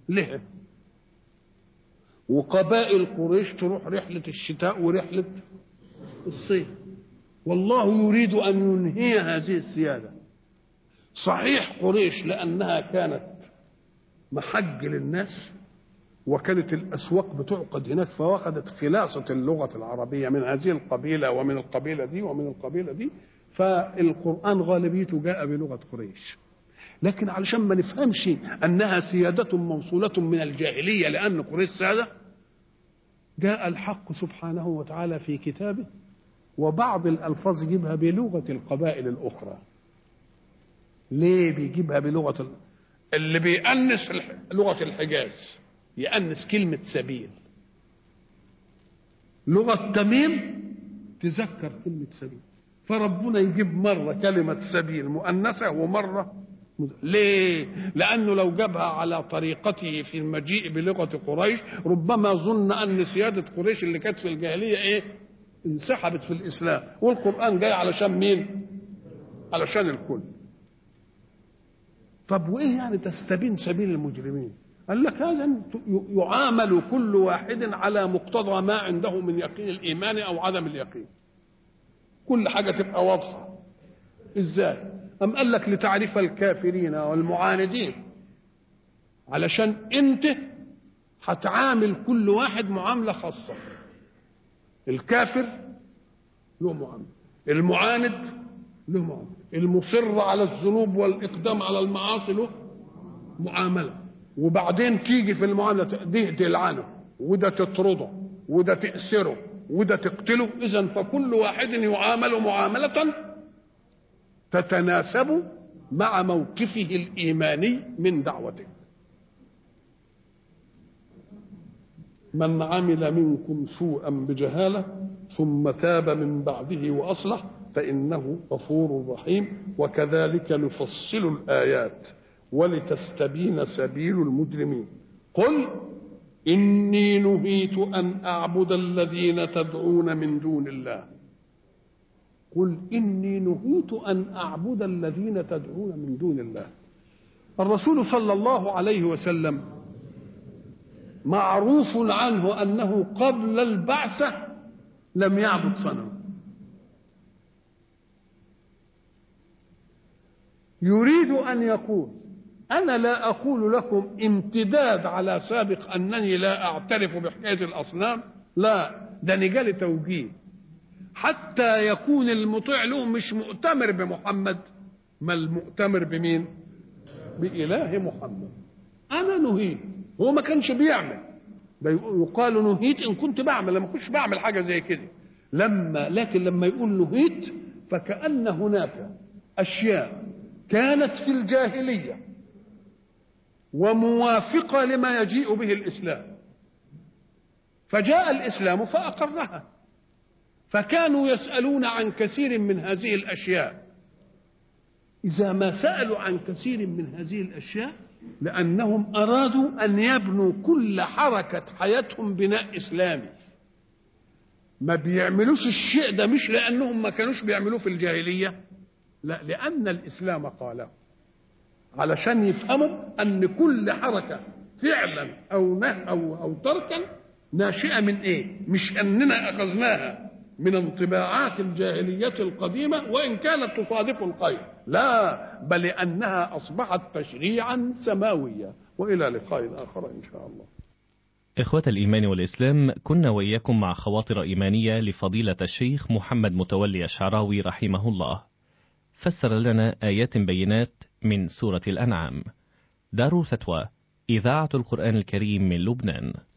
لها وقبائل قريش تروح رحلة الشتاء ورحلة الصيف والله يريد أن ينهي هذه السيادة صحيح قريش لأنها كانت محج للناس وكانت الأسواق بتعقد هناك فواخدت خلاصة اللغة العربية من هذه القبيلة ومن القبيلة دي ومن القبيلة دي فالقرآن غالبيته جاء بلغة قريش لكن علشان ما نفهمش أنها سيادة موصولة من الجاهلية لأن قريش سادة جاء الحق سبحانه وتعالى في كتابه وبعض الألفاظ يجيبها بلغة القبائل الأخرى ليه بيجيبها بلغة ال... اللي بيأنس الح... لغة الحجاز يأنس كلمة سبيل لغة تميم تذكر كلمة سبيل فربنا يجيب مرة كلمة سبيل مؤنثة ومرة ليه؟ لأنه لو جابها على طريقته في المجيء بلغة قريش ربما ظن أن سيادة قريش اللي كانت في الجاهلية إيه؟ انسحبت في الإسلام والقرآن جاي علشان مين؟ علشان الكل طب وإيه يعني تستبين سبيل المجرمين؟ قال لك هذا يعامل كل واحد على مقتضى ما عنده من يقين الإيمان أو عدم اليقين كل حاجة تبقى واضحة إزاي؟ أم قال لك لتعرف الكافرين والمعاندين علشان أنت هتعامل كل واحد معاملة خاصة الكافر له معاملة المعاند له معاملة المصر على الذنوب والإقدام على المعاصي له معاملة وبعدين تيجي في المعاملة دي تلعنه وده تطرده وده تأسره وده تقتله إذا فكل واحد يعامل معاملة تتناسب مع موقفه الايماني من دعوته من عمل منكم سوءا بجهاله ثم تاب من بعده واصلح فانه غفور رحيم وكذلك نفصل الايات ولتستبين سبيل المجرمين قل اني نهيت ان اعبد الذين تدعون من دون الله قل إني نهيت أن أعبد الذين تدعون من دون الله الرسول صلى الله عليه وسلم معروف عنه أنه قبل البعثة لم يعبد صنم يريد أن يقول أنا لا أقول لكم امتداد على سابق أنني لا أعترف بحكاية الأصنام لا ده نجال توجيه حتى يكون المطيع له مش مؤتمر بمحمد ما المؤتمر بمين بإله محمد أنا نهيت هو ما كانش بيعمل يقال نهيت إن كنت بعمل لما كنتش بعمل حاجة زي كده لما لكن لما يقول نهيت فكأن هناك أشياء كانت في الجاهلية وموافقة لما يجيء به الإسلام فجاء الإسلام فأقرها فكانوا يسألون عن كثير من هذه الأشياء إذا ما سألوا عن كثير من هذه الأشياء لأنهم أرادوا أن يبنوا كل حركة حياتهم بناء إسلامي ما بيعملوش الشيء ده مش لأنهم ما كانوش بيعملوه في الجاهلية لا لأن الإسلام قاله علشان يفهموا أن كل حركة فعلا أو أو أو تركا ناشئة من إيه؟ مش أننا أخذناها من انطباعات الجاهلية القديمة وإن كانت تصادف الخير لا بل أنها أصبحت تشريعا سماويا وإلى لقاء آخر إن شاء الله إخوة الإيمان والإسلام كنا وإياكم مع خواطر إيمانية لفضيلة الشيخ محمد متولي الشعراوي رحمه الله فسر لنا آيات بينات من سورة الأنعام دار فتوى إذاعة القرآن الكريم من لبنان